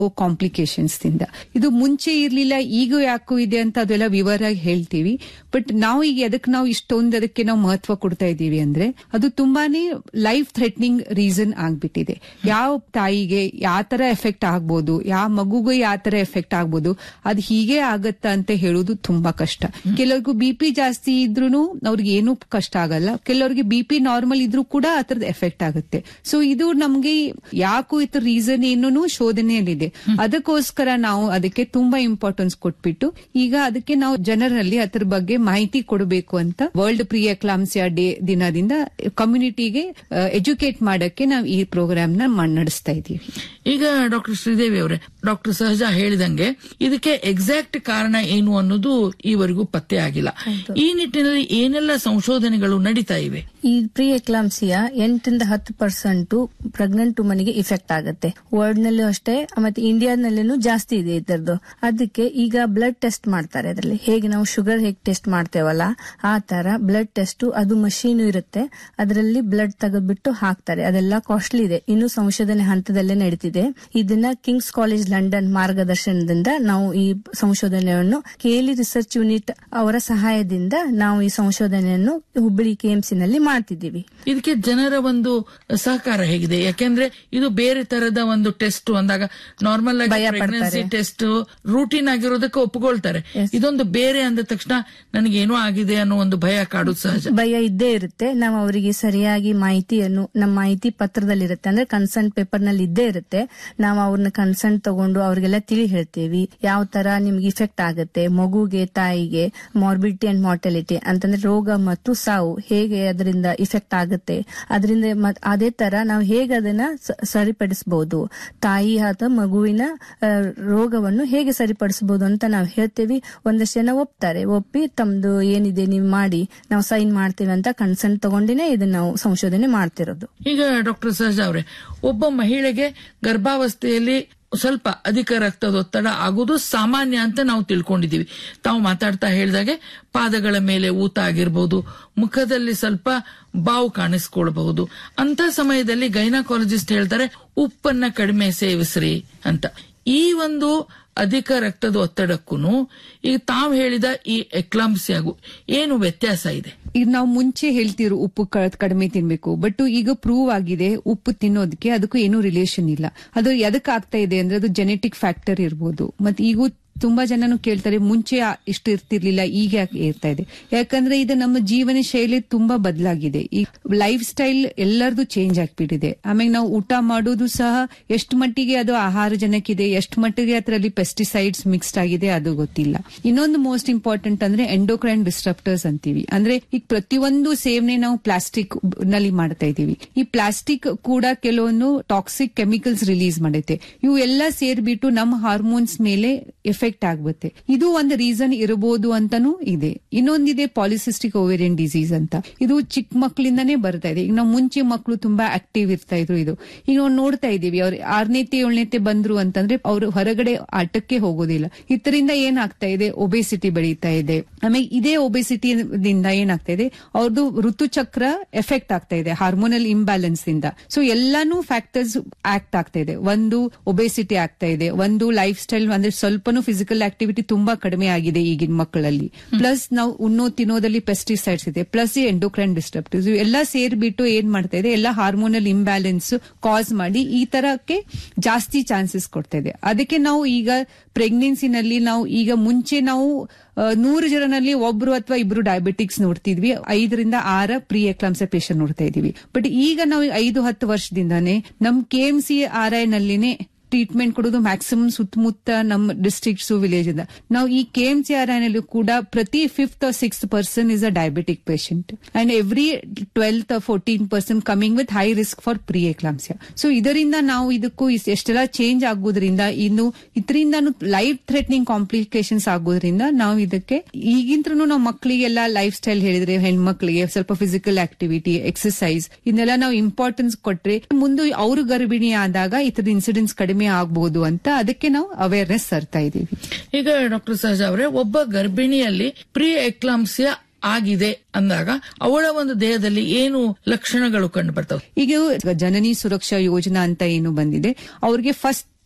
complications ದಿಂದ ಇದು ಮುಂಚೆ ಇರ್ಲಿಲ್ಲ ಈಗ ಯಾಕೋ ಇದೆ ಅಂತ ಅದೆಲ್ಲ ವಿವರವಾಗಿ ಹೇಳ್ತೀವಿ ಬಟ್ ನಾವು ಈಗ ಅದಕ್ಕೆ ನಾವು ಇಷ್ಟೊಂದು ಅದಕ್ಕೆ ನಾವು ಮಹತ್ವ ಕೊಡ್ತಾ ಇದ್ದೀವಿ ಅಂದ್ರೆ ಅದು ತುಂಬಾನೇ ಲೈಫ್ ಥ್ರೆಟ್ನಿಂಗ್ ರೀಸನ್ ಆಗ್ಬಿಟ್ಟಿದೆ ಯಾವ ತಾಯಿಗೆ ಯಾವ ತರ ಎಫೆಕ್ಟ್ ಆಗ್ಬೋದು ಯಾವ ಮಗುಗೆ ಯಾವ ತರ ಎಫೆಕ್ಟ್ ಆಗ್ಬೋದು ಅದು ಹೀಗೆ ಆಗತ್ತಾ ಅಂತ ಹೇಳೋದು ತುಂಬಾ ಕಷ್ಟ ಕೆಲವ್ರಿಗೂ ಬಿ ಪಿ ಜಾಸ್ತಿ ಇದ್ರೂ ಅವ್ರಿಗೆ ಏನೂ ಕಷ್ಟ ಆಗಲ್ಲ ಕೆಲವರಿಗೆ ಬಿ ಪಿ ನಾರ್ಮಲ್ ಇದ್ರೂ ಕೂಡ ಆ ತರದ ಎಫೆಕ್ಟ್ ಆಗುತ್ತೆ ಸೊ ಇದು ನಮ್ಗೆ ಯಾಕೋ ಇತರ ರೀಸನ್ ಏನೂ ಶೋಧನೆಯಲ್ಲಿದೆ ಅದಕ್ಕೋಸ್ಕರ ನಾವು ಅದಕ್ಕೆ ತುಂಬಾ ಇಂಪಾರ್ಟೆನ್ಸ್ ಕೊಟ್ಬಿಟ್ಟು ಈಗ ಅದಕ್ಕೆ ನಾವು ಜನರಲ್ಲಿ ಅದ್ರ ಬಗ್ಗೆ ಮಾಹಿತಿ ಕೊಡಬೇಕು ಅಂತ ವರ್ಲ್ಡ್ ಪ್ರಿಯ ಕ್ಲಾಮ್ಸಿಯಾ ಡೇ ದಿನದಿಂದ ಕಮ್ಯುನಿಟಿಗೆ ಎಜುಕೇಟ್ ಮಾಡಕ್ಕೆ ನಾವು ಈ ಪ್ರೋಗ್ರಾಮ್ ನ ಮಾಡ್- ನಡೆಸ್ತಾ ಇದ್ದೀವಿ ಈಗ ಡಾಕ್ಟರ್ ಶ್ರೀದೇವಿ ಅವರೇ ಡಾಕ್ಟರ್ ಸಹಜ ಹೇಳಿದಂಗೆ ಇದಕ್ಕೆ ಎಕ್ಸಾಕ್ಟ್ ಕಾರಣ ಏನು ಅನ್ನೋದು ಈವರೆಗೂ ಪತ್ತೆ ಆಗಿಲ್ಲ ಈ ನಿಟ್ಟಿನಲ್ಲಿ ಏನೆಲ್ಲ ಸಂಶೋಧನೆಗಳು ನಡೀತಾ ಇವೆ ಈ ಪ್ರೀ ಎಕ್ಲಾಂಸಿಯಾ ಎಂಟರಿಂದ ಹತ್ತು ಪರ್ಸೆಂಟ್ ಪ್ರೆಗ್ನೆಂಟ್ ವುಮನ್ಗೆ ಇಫೆಕ್ಟ್ ಆಗುತ್ತೆ ವರ್ಲ್ಡ್ ನಲ್ಲೂ ಅಷ್ಟೇ ಮತ್ತೆ ಇಂಡಿಯಾದಲ್ಲೂ ಜಾಸ್ತಿ ಇದೆ ಇದರದ್ದು ಅದಕ್ಕೆ ಈಗ ಬ್ಲಡ್ ಟೆಸ್ಟ್ ಮಾಡ್ತಾರೆ ಅದರಲ್ಲಿ ಹೇಗೆ ನಾವು ಶುಗರ್ ಹೇಗೆ ಟೆಸ್ಟ್ ಮಾಡ್ತೇವಲ್ಲ ಆ ತರ ಬ್ಲಡ್ ಟೆಸ್ಟ್ ಅದು ಮಷೀನ್ ಇರುತ್ತೆ ಅದರಲ್ಲಿ ಬ್ಲಡ್ ತೆಗೆದ್ಬಿಟ್ಟು ಹಾಕ್ತಾರೆ ಅದೆಲ್ಲ ಕಾಸ್ಟ್ಲಿ ಇದೆ ಇನ್ನು ಸಂಶೋಧನೆ ಹಂತದಲ್ಲೇ ನಡೀತಿದೆ ಇದನ್ನ ಕಿಂಗ್ಸ್ ಕಾಲೇಜ್ ಲಂಡನ್ ಮಾರ್ಗದರ್ಶನದಿಂದ ನಾವು ಈ ಸಂಶೋಧನೆಯನ್ನು ಕೇಲಿ ರಿಸರ್ಚ್ ಯೂನಿಟ್ ಅವರ ಸಹಾಯದಿಂದ ನಾವು ಈ ಸಂಶೋಧನೆಯನ್ನು ಹುಬ್ಬಳ್ಳಿ ಕೆಎಂಸಿ ನಲ್ಲಿ ಮಾಡ್ತಿದ್ದೀವಿ ಇದಕ್ಕೆ ಜನರ ಒಂದು ಸಹಕಾರ ಹೇಗಿದೆ ಯಾಕೆಂದ್ರೆ ಇದು ಬೇರೆ ತರದ ಒಂದು ಟೆಸ್ಟ್ ಅಂದಾಗ ನಾರ್ಮಲ್ ಆಗಿ ಭಯ ಪ್ರೆಗ್ನೆನ್ಸಿ ಟೆಸ್ಟ್ ರೂಟೀನ್ ಆಗಿರೋದಕ್ಕೆ ಒಪ್ಪಿಕೊಳ್ತಾರೆ ಇದೊಂದು ಬೇರೆ ಅಂದ ತಕ್ಷಣ ನನಗೇನೋ ಆಗಿದೆ ಅನ್ನೋ ಒಂದು ಭಯ ಕಾಡುದು ಸಹಜ ಭಯ ಇದ್ದೇ ಇರುತ್ತೆ ನಾವು ಅವರಿಗೆ ಸರಿಯಾಗಿ ಮಾಹಿತಿಯನ್ನು ನಮ್ಮ ಮಾಹಿತಿ ಪತ್ರದಲ್ಲಿರುತ್ತೆ ಅಂದ್ರೆ ಕನ್ಸರ್ನ್ ಪೇಪರ್ ನಲ್ಲಿ ಇದ್ದೇ ಇರುತ್ತೆ ನಾವು ಅವ್ರನ್ನ ಕನ್ಸರ್ನ್ ತಗೊಂಡು ಅವ್ರಿಗೆಲ್ಲ ತಿಳಿ ಹೇಳ್ತೇವಿ ಯಾವ ತರ ನಿಮ್ಗೆ ಇಫೆಕ್ಟ್ ಆಗುತ್ತೆ ಮಗುಗೆ ತಾಯಿಗೆ ಮಾರ್ಬಿಡಿಟಿ ಅಂಡ್ ಮಾರ್ಟಾಲಿಟಿ ಅಂತಂದ್ರೆ ರೋಗ ಮತ್ತು ಸಾವು ಹೇಗೆ ಅದರಿಂದ ಇಫೆಕ್ಟ್ ಆಗುತ್ತೆ ಅದರಿಂದ ಮತ್- ಅದೇ ತರ ನಾವು ಹೇಗೆ ಅದನ್ನ ಸ- ಸರಿಪಡಿಸಬಹುದು ತಾಯಿ ಅಥವಾ ಮಗುವಿನ ಆ, ರೋಗವನ್ನು ಹೇಗೆ ಸರಿಪಡಿಸಬಹುದು ಅಂತ ನಾವು ಹೇಳ್ತೇವೆ ಒಂದಷ್ಟು ಜನ ಒಪ್ತಾರೆ ಒಪ್ಪಿ ತಮ್ದು ಏನಿದೆ ನೀವು ಮಾಡಿ ನಾವು ಸೈನ್ ಮಾಡ್ತೇವೆ ಅಂತ ಕನ್ಸರ್ನ್ ತಗೊಂಡಿನೇ ಇದನ್ನ ನಾವು ಸಂಶೋಧನೆ ಮಾಡ್ತಿರೋದು ಈಗ ಡಾಕ್ಟರ್ ಸಹಜ ಅವರೇ ಒಬ್ಬ ಮಹಿಳೆಗೆ ಗರ್ಭಾವಸ್ಥೆಯಲ್ಲಿ ಸ್ವಲ್ಪ ಅಧಿಕ ರಕ್ತದೊತ್ತಡ ಆಗುವುದು ಸಾಮಾನ್ಯ ಅಂತ ನಾವು ತಿಳ್ಕೊಂಡಿದೀವಿ ತಾವು ಮಾತಾಡ್ತಾ ಹೇಳಿದಾಗೆ ಪಾದಗಳ ಮೇಲೆ ಊತ ಆಗಿರ್ಬೋದು ಮುಖದಲ್ಲಿ ಸ್ವಲ್ಪ ಬಾವು ಕಾಣಿಸ್ಕೊಳ್ಬಹುದು ಅಂತ ಸಮಯದಲ್ಲಿ ಗೈನಕಾಲಜಿಸ್ಟ್ ಹೇಳ್ತಾರೆ ಉಪ್ಪನ್ನ ಕಡಿಮೆ ಸೇವಿಸ್ರಿ ಅಂತ ಈ ಒಂದು ಅಧಿಕ ರಕ್ತದ ಒತ್ತಡಕ್ಕೂ ಈಗ ತಾವು ಹೇಳಿದ ಈ ಎಕ್ಲಾಂಪ್ಸಿಯಾಗು ಏನು ವ್ಯತ್ಯಾಸ ಇದೆ ಈಗ ನಾವು ಮುಂಚೆ ಹೇಳ್ತಿರು ಉಪ್ಪು ಕ- ಕಡಿಮೆ ತಿನ್ಬೇಕು ಬಟ್ ಈಗ ಪ್ರೂವ್ ಆಗಿದೆ ಉಪ್ಪು ತಿನ್ನೋದಕ್ಕೆ ಅದಕ್ಕೂ ಏನೂ ರಿಲೇಷನ್ ಇಲ್ಲ ಅದು ಎದಕ್ಕೆ ಆಗ್ತಾ ಇದೆ ಅಂದ್ರೆ ಅದು ಜೆನೆಟಿಕ್ ಫ್ಯಾಕ್ಟರ್ ಇರ್ಬೋದು ಮತ್ತೆ ಈಗೂ ತುಂಬಾ ಜನನು ಕೇಳ್ತಾರೆ ಮುಂಚೆ ಆ- ಇಷ್ಟು ಇರ್ತಿರ್ಲಿಲ್ಲ ಈಗ ಯಾಕೆ ಇರ್ತಾ ಇದೆ ಯಾಕಂದ್ರೆ ಇದು ನಮ್ಮ ಜೀವನ ಶೈಲಿ ತುಂಬಾ ಬದಲಾಗಿದೆ ಈ ಲೈಫ್ ಸ್ಟೈಲ್ ಎಲ್ಲರದು ಚೇಂಜ್ ಆಗ್ಬಿಟ್ಟಿದೆ ಆಮೇಲೆ ನಾವು ಊಟ ಮಾಡೋದು ಸಹ ಎಷ್ಟು ಮಟ್ಟಿಗೆ ಅದು ಆಹಾರ ಜನಕ್ಕಿದೆ ಎಷ್ಟು ಮಟ್ಟಿಗೆ ಅದರಲ್ಲಿ ಪೆಸ್ಟಿಸೈಡ್ಸ್ ಮಿಕ್ಸ್ಡ್ ಆಗಿದೆ ಅದು ಗೊತ್ತಿಲ್ಲ ಇನ್ನೊಂದು ಮೋಸ್ಟ್ ಇಂಪಾರ್ಟೆಂಟ್ ಅಂದ್ರೆ ಎಂಡೋಕ್ರೈನ್ ಡಿಸ್ಟ್ರಪ್ಟರ್ಸ್ ಅಂತೀವಿ ಅಂದ್ರೆ ಈಗ ಪ್ರತಿಯೊಂದು ಸೇವನೆ ನಾವು ಪ್ಲಾಸ್ಟಿಕ್ ನಲ್ಲಿ ಮಾಡ್ತಾ ಇದೀವಿ ಈ ಪ್ಲಾಸ್ಟಿಕ್ ಕೂಡ ಕೆಲವೊಂದು ಟಾಕ್ಸಿಕ್ ಕೆಮಿಕಲ್ಸ್ ರಿಲೀಸ್ ಮಾಡುತ್ತೆ ಇವು ಎಲ್ಲ ಸೇರ್ಬಿಟ್ಟು ನಮ್ಮ ಹಾರ್ಮೋನ್ಸ್ ಮೇಲೆ ಎಫೆಕ್ಟ್ ಆಗ್ಬತ್ತೆ ಇದು ಒಂದು ರೀಸನ್ ಇರಬಹುದು ಅಂತಾನೂ ಇದೆ ಇನ್ನೊಂದಿದೆ ಪಾಲಿಸಿಸ್ಟಿಕ್ ಓವೇರಿಯನ್ ಡಿಸೀಸ್ ಅಂತ ಇದು ಚಿಕ್ಕ ಮಕ್ಕಳಿಂದಾನೇ ಬರ್ತಾ ಇದೆ ಈಗ ನಾವು ಮುಂಚೆ ಮಕ್ಕಳು ತುಂಬಾ ಆಕ್ಟಿವ್ ಇರ್ತಾ ಇದ್ರು ಇದು ಈಗ ನಾವು ನೋಡ್ತಾ ಇದೀವಿ ಅವ್ರು ಆರನೇತೆ ಏಳನೇತೆ ಬಂದ್ರು ಅಂತಂದ್ರೆ ಅವರು ಹೊರಗಡೆ ಆಟಕ್ಕೆ ಹೋಗೋದಿಲ್ಲ ಇದರಿಂದ ಏನಾಗ್ತಾ ಇದೆ ಒಬೆಸಿಟಿ ಬೆಳೀತಾ ಇದೆ ಆಮೇಲೆ ಇದೇ ಒಬೆಸಿಟಿದಿಂದ ಏನಾಗ್ತಾ ಇದೆ ಅವ್ರದ್ದು ಋತುಚಕ್ರ ಎಫೆಕ್ಟ್ ಆಗ್ತಾ ಇದೆ ಹಾರ್ಮೋನಲ್ ಇಂಬ್ಯಾಲೆನ್ಸ್ ಇಂದ ಸೊ ಎಲ್ಲಾನು ಫ್ಯಾಕ್ಟರ್ಸ್ ಆಕ್ಟ್ ಆಗ್ತಾ ಇದೆ ಒಂದು ಒಬೆಸಿಟಿ ಆಗ್ತಾ ಇದೆ ಒಂದು ಲೈಫ್ ಸ್ಟೈಲ್ ಅಂದ್ರೆ ಸ್ವಲ್ಪನೂ ಫಿಸಿಕಲ್ ಆಕ್ಟಿವಿಟಿ ತುಂಬಾ ಕಡಿಮೆ ಆಗಿದೆ ಈಗಿನ ಮಕ್ಕಳಲ್ಲಿ ಪ್ಲಸ್ ನಾವು ಉಣ್ಣೋ ತಿನ್ನೋದಲ್ಲಿ ಪೆಸ್ಟಿಸೈಡ್ಸ್ ಇದೆ ಪ್ಲಸ್ ಈ ಎಂಡೋಕ್ರೈನ್ ಡಿಸ್ಟರ್ಬ್ಟಿವ್ಸ್ ಎಲ್ಲ ಸೇರ್ಬಿಟ್ಟು ಏನ್ ಮಾಡ್ತಾ ಇದೆ ಎಲ್ಲ ಹಾರ್ಮೋನಲ್ ಇಂಬ್ಯಾಲೆನ್ಸ್ ಕಾಸ್ ಮಾಡಿ ಈ ತರಕ್ಕೆ ಜಾಸ್ತಿ ಚಾನ್ಸಸ್ ಕೊಡ್ತಾ ಇದೆ ಅದಕ್ಕೆ ನಾವು ಈಗ ಪ್ರೆಗ್ನೆನ್ಸಿನಲ್ಲಿ ನಾವು ಈಗ ಮುಂಚೆ ನಾವು ಆ, ನೂರು ಜನರಲ್ಲಿ ಒಬ್ರು ಅಥವಾ ಇಬ್ರು ಡಯಾಬಿಟಿಕ್ಸ್ ನೋಡ್ತಿದ್ವಿ ಐದರಿಂದ ಆರ ಪ್ರೀ ಎಕ್ಲಾಮ್ಸ ಪೇಷಂಟ್ ನೋಡ್ತಾ ಇದೀವಿ ಬಟ್ ಈಗ ನಾವು ಐದು ಹತ್ತು ವರ್ಷದಿಂದಾನೇ ನಮ್ K M C R I ನಲ್ಲಿನೇ ಟ್ರೀಟ್ಮೆಂಟ್ ಕೊಡೋದು ಮ್ಯಾಕ್ಸಿಮಮ್ ಸುತ್ತಮುತ್ತ ನಮ್ಮ ಡಿಸ್ಟ್ರಿಕ್ಟ್ಸ್ ವಿಲೇಜ್ ಇಂದ ನಾವು ಈ ಕೆ ಎಂ ಸಿ ಆರ್ ಐನಲ್ಲಿ ಕೂಡ ಪ್ರತಿ fifth six person is a diabetic patient and every twelfth fourteen person coming with high risk for pre eclampsia so ಇದರಿಂದ ನಾವು ಇದಕ್ಕೂ ಇಸ್- ಎಷ್ಟೆಲ್ಲ ಚೇಂಜ್ ಆಗೋದ್ರಿಂದ ಇನ್ನು ಇದರಿಂದ ಲೈಫ್ ಥ್ರೆಟ್ನಿಂಗ್ ಕಾಂಪ್ಲಿಕೇಶನ್ಸ್ ಆಗೋದ್ರಿಂದ ನಾವು ಇದಕ್ಕೆ ಈಗಿಂತ್ರನು ನಾವು ಮಕ್ಕಳಿಗೆಲ್ಲ ಲೈಫ್ ಸ್ಟೈಲ್ ಹೇಳಿದ್ರೆ ಹೆಣ್ಮಕ್ಳಿಗೆ ಸ್ವಲ್ಪ ಫಿಸಿಕಲ್ ಆಕ್ಟಿವಿಟಿ ಎಕ್ಸರ್ಸೈಸ್ ಇದನ್ನೆಲ್ಲ ನಾವು ಇಂಪಾರ್ಟೆನ್ಸ್ ಕೊಟ್ರೆ ಮುಂದೆ ಅವರು ಗರ್ಭಿಣಿ ಆದಾಗ ಇತರದ ಇನ್ಸಿಡೆಂಟ್ಸ್ ಕಡಿಮೆ ಆಗಬಹುದು ಅಂತ ಅದಕ್ಕೆ ನಾವು ಅವೇರ್ನೆಸ್ ತರ್ತಾ ಇದೀವಿ ಈಗ ಡಾಕ್ಟರ್ ಸಹಜ ಅವರೇ ಒಬ್ಬ ಗರ್ಭಿಣಿಯಲ್ಲಿ ಪ್ರೀ ಎಕ್ಲಾಂಪ್ಸಿಯಾ ಆಗಿದೆ ಅಂದಾಗ ಅವಳ ಒಂದು ದೇಹದಲ್ಲಿ ಏನು ಲಕ್ಷಣಗಳು ಕಂಡು ಬರ್ತವೆ ಈಗ ಜನನಿ ಸುರಕ್ಷಾ ಯೋಜನಾ ಅಂತ ಏನು ಬಂದಿದೆ ಅವ್ರಿಗೆ ಫಸ್ಟ್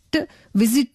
ಫಸ್ಟ್ ವಿಸಿಟ್